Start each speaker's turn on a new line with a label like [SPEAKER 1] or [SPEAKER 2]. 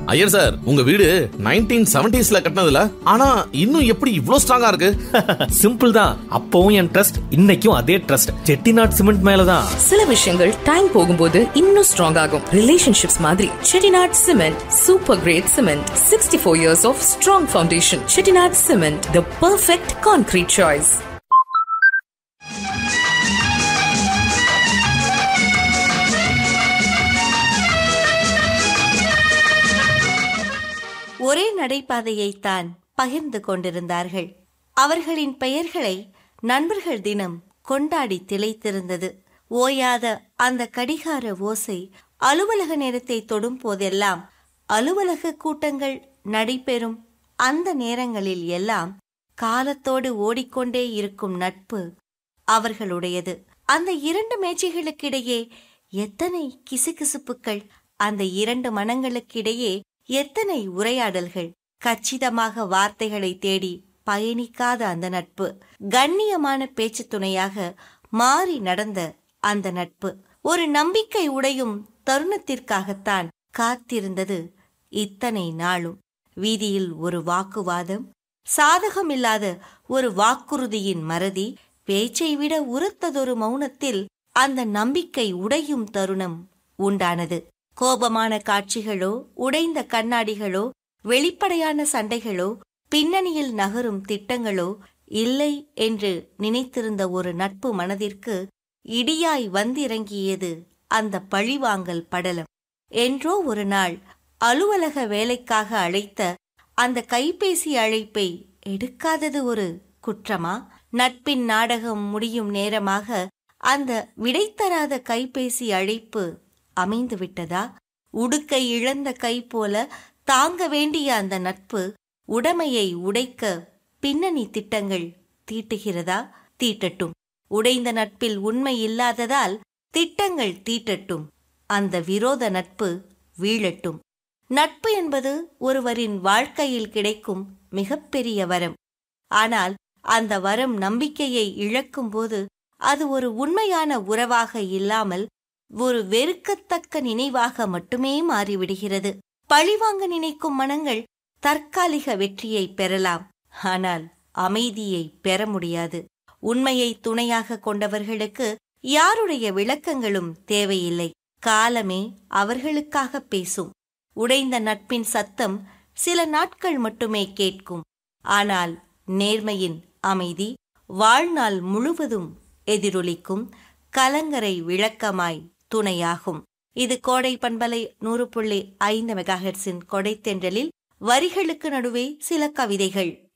[SPEAKER 1] Iyer sir உங்க வீடு nineteen செவன்டிஸ்ல கட்டினதுல ஆனா இன்னும் எப்படி இவ்ளோ ஸ்ட்ராங்கா இருக்கு
[SPEAKER 2] சிம்பிள் தான் அப்பவும் என் ட்ரஸ்ட் இன்னைக்கும் அதே ட்ரஸ்ட் செட்டிநாட் சிமெண்ட் மேலதான்
[SPEAKER 3] சில விஷயங்கள் டைம் போகும்போது இன்னும் ஸ்ட்ராங் ஆகும் ரிலேஷன்ஷிப்ஸ் மாதிரி Chettinad cement super great cement sixty four years of strong foundation Chettinad cement the perfect concrete choice
[SPEAKER 4] ஒரே நடைபாதையைத்தான் பகிர்ந்து கொண்டிருந்தார்கள் அவர்களின் பெயர்களை நண்பர்கள் தினம் கொண்டாடி திளைத்திருந்தது ஓயாத அந்த கடிகார ஓசை அலுவலக நேரத்தை தொடும் போதெல்லாம் அலுவலக கூட்டங்கள் நடைபெறும் அந்த நேரங்களில் எல்லாம் காலத்தோடு ஓடிக்கொண்டே இருக்கும் நட்பு அவர்களுடையது அந்த இரண்டு மேஜைகளுக்கிடையே எத்தனை கிசுகிசுப்புக்கள் அந்த இரண்டு மனங்களுக்கிடையே எத்தனை உரையாடல்கள் கச்சிதமாக வார்த்தைகளை தேடி பயணிக்காத அந்த நட்பு கண்ணியமான பேச்சு துணையாக மாறி நடந்த அந்த நட்பு ஒரு நம்பிக்கை உடையும் தருணத்திற்காகத்தான் காத்திருந்தது இத்தனை நாளும் வீதியில் ஒரு வாக்குவாதம் சாதகமில்லாத ஒரு வாக்குறுதியின் மறதி பேச்சை விட உரத்ததொரு மௌனத்தில் அந்த நம்பிக்கை உடையும் தருணம் உண்டானது கோபமான காட்சிகளோ உடைந்த கண்ணாடிகளோ வெளிப்படையான சண்டைகளோ பின்னணியில் நகரும் திட்டங்களோ இல்லை என்று நினைத்திருந்த ஒரு நட்பு மனதிற்கு இடியாய் வந்திறங்கியது அந்த பழிவாங்கல் படலம் என்றோ ஒரு நாள் அலுவலக வேலைக்காக அழைத்த அந்த கைபேசி அழைப்பை எடுக்காதது ஒரு குற்றமா நட்பின் நாடகம் முடியும் நேரமாக அந்த விடைத்தராத கைபேசி அழைப்பு அமைந்து விட்டதா உடுக்கை இழந்த கை போல தாங்க வேண்டிய அந்த நட்பு உடைமையை உடைக்க பின்னணி திட்டங்கள் தீட்டுகிறதா தீட்டட்டும் உடைந்த நட்பில் உண்மை இல்லாததால் திட்டங்கள் தீட்டட்டும் அந்த விரோத நட்பு வீழட்டும் நட்பு என்பது ஒருவரின் வாழ்க்கையில் கிடைக்கும் மிகப்பெரிய வரம் ஆனால் அந்த வரம் நம்பிக்கையை இழக்கும்போது அது ஒரு உண்மையான உறவாக இல்லாமல் ஒரு வெறுக்கத்தக்க நினைவாக மட்டுமே மாறிவிடுகிறது பழிவாங்க நினைக்கும் மனங்கள் தற்காலிக வெற்றியை பெறலாம் ஆனால் அமைதியை பெற முடியாது உண்மையை துணையாக கொண்டவர்களுக்கு யாருடைய விளக்கங்களும் தேவையில்லை காலமே அவர்களுக்காக பேசும் உடைந்த நட்பின் சத்தம் சில நாட்கள் மட்டுமே கேட்கும் ஆனால் நேர்மையின் அமைதி வாழ்நாள் முழுவதும் எதிரொலிக்கும் கலங்கரை விளக்கமாய் துணையாகும் இது கோடை பண்பலை நூறு புள்ளி ஐந்து மெகாஹெட்ஸின் கொடைத்தென்றலில் வரிகளுக்கு நடுவே சில கவிதைகள்